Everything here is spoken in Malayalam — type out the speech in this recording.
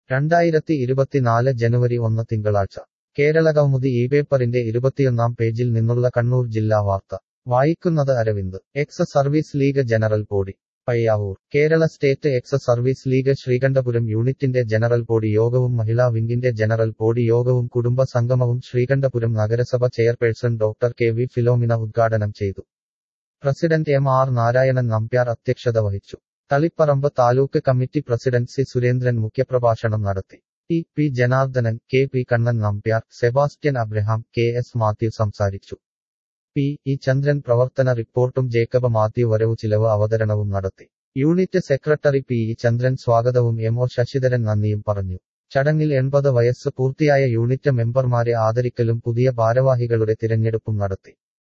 രണ്ടായിരത്തി ഇരുപത്തിനാല് ജനുവരി ഒന്ന് തിങ്കളാഴ്ച കേരളകൗമുദി ഈ പേപ്പറിന്റെ ഇരുപത്തിയൊന്നാം പേജിൽ നിന്നുള്ള കണ്ണൂർ ജില്ലാ വാർത്ത വായിക്കുന്നത് Aravind ex service league general body Payyavur Kerala state ex service league Sreekandapuram യൂണിറ്റിന്റെ ജനറൽ ബോഡി യോഗവും മഹിളാ വിംഗിന്റെ ജനറൽ ബോഡി യോഗവും കുടുംബ സംഗമവും ശ്രീകണ്ഠപുരം നഗരസഭ chairperson doctor K V Philomina ഉദ്ഘാടനം ചെയ്തു president M R Narayanan Nambiar അധ്യക്ഷത വഹിച്ചു Taliparamba taluk committee president C Surendran മുഖ്യപ്രഭാഷണം നടത്തി T P Janardanan K P Kannan Nambiar Sebastian Abraham K S Mathew സംസാരിച്ചു പി ഇ ചന്ദ്രൻ പ്രവർത്തന റിപ്പോർട്ടും ജേക്കബ് മാത്യു വരവു ചിലവ് അവതരണവും നടത്തി unit secretary P E Chandran സ്വാഗതവും എം ഒ ശശിധരൻ നന്ദിയും പറഞ്ഞു ചടങ്ങിൽ എൺപത് വയസ്സ് പൂർത്തിയായ യൂണിറ്റ് മെമ്പർമാരെ ആദരിക്കലും പുതിയ ഭാരവാഹികളുടെ തിരഞ്ഞെടുപ്പും നടത്തി